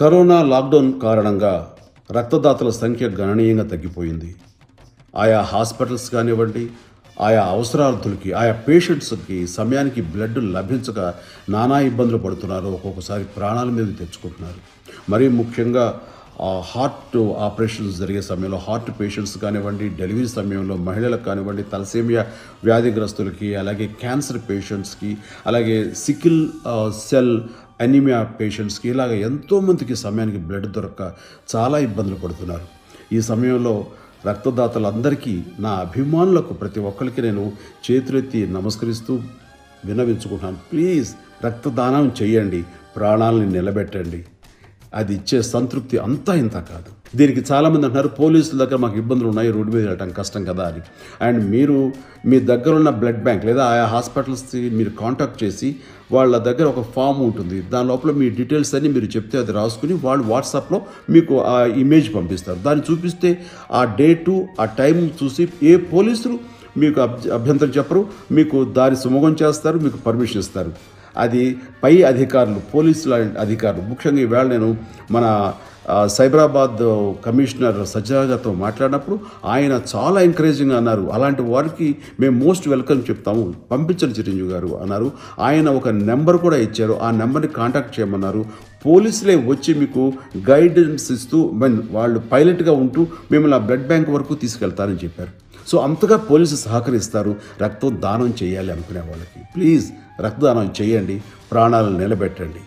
corona lockdown కారణంగా రక్తదాతల సంఖ్య గణనీయంగా తగ్గిపోయింది ఆయా హాస్పిటల్స్ కానివ్వండి ఆయా అవసరార్థులకి ఆయా పేషెంట్స్కి సమయానికి బ్లడ్ లభించక నానా ఇబ్బందులు పడుతున్నారు ఒక్కొక్కసారి ప్రాణాల మీద తెచ్చుకుంటున్నారు మరీ ముఖ్యంగా ఆ హార్ట్ ఆపరేషన్స్ జరిగే సమయంలో హార్ట్ పేషెంట్స్ కానివ్వండి డెలివరీ సమయంలో మహిళలకు కానివ్వండి తలసేమియా వ్యాధిగ్రస్తులకి అలాగే క్యాన్సర్ పేషెంట్స్కి అలాగే సికిల్ ఆ, సెల్ అనిమియా పేషెంట్స్కి ఇలాగ ఎంతోమందికి సమయానికి బ్లడ్ దొరక్క చాలా ఇబ్బందులు పడుతున్నారు ఈ సమయంలో రక్తదాతలందరికీ నా అభిమానులకు ప్రతి ఒక్కరికి నేను చేతులెత్తి నమస్కరిస్తూ విన్నవించుకుంటున్నాను ప్లీజ్ రక్తదానం చేయండి ప్రాణాలని నిలబెట్టండి అది ఇచ్చే సంతృప్తి అంతా ఇంత కాదు దీనికి చాలామంది అంటున్నారు పోలీసుల దగ్గర మాకు ఇబ్బందులు ఉన్నాయి రోడ్డు మీద వెళ్ళటం కష్టం కదా అని అండ్ మీరు మీ దగ్గర ఉన్న బ్లడ్ బ్యాంక్ లేదా ఆయా హాస్పిటల్స్కి మీరు కాంటాక్ట్ చేసి వాళ్ళ దగ్గర ఒక ఫామ్ ఉంటుంది దాని లోపల మీ డీటెయిల్స్ అన్ని మీరు చెప్తే అది రాసుకుని వాళ్ళు వాట్సాప్లో మీకు ఆ ఇమేజ్ పంపిస్తారు దాన్ని చూపిస్తే ఆ డేటు ఆ టైం చూసి ఏ పోలీసులు మీకు అభ్య- అభ్యంతరం చెప్పరు మీకు దారి సుమగం చేస్తారు మీకు పర్మిషన్ ఇస్తారు అది పై అధికారులు పోలీసుల అధికారులు ముఖ్యంగా ఈవేళ నేను మన ఆ, సైబరాబాద్ కమిషనర్ సజ్జరాజాతో మాట్లాడినప్పుడు ఆయన చాలా ఎంకరేజింగ్ అన్నారు అలాంటి వారికి మేము మోస్ట్ వెల్కమ్ చెప్తాము పంపించండి చిరంజీవి గారు అన్నారు ఆయన ఒక నెంబర్ కూడా ఇచ్చారు ఆ నెంబర్ని కాంటాక్ట్ చేయమన్నారు పోలీసులే వచ్చి మీకు గైడెన్స్ ఇస్తూ మీన్ వాళ్ళు పైలట్గా ఉంటూ మిమ్మల్ని ఆ బ్లడ్ బ్యాంక్ వరకు తీసుకెళ్తారని చెప్పారు సో అంతగా పోలీసు సహకరిస్తారు రక్తం దానం చేయాలి అనుకునే వాళ్ళకి ప్లీజ్ రక్తదానం చేయండి ప్రాణాలను నిలబెట్టండి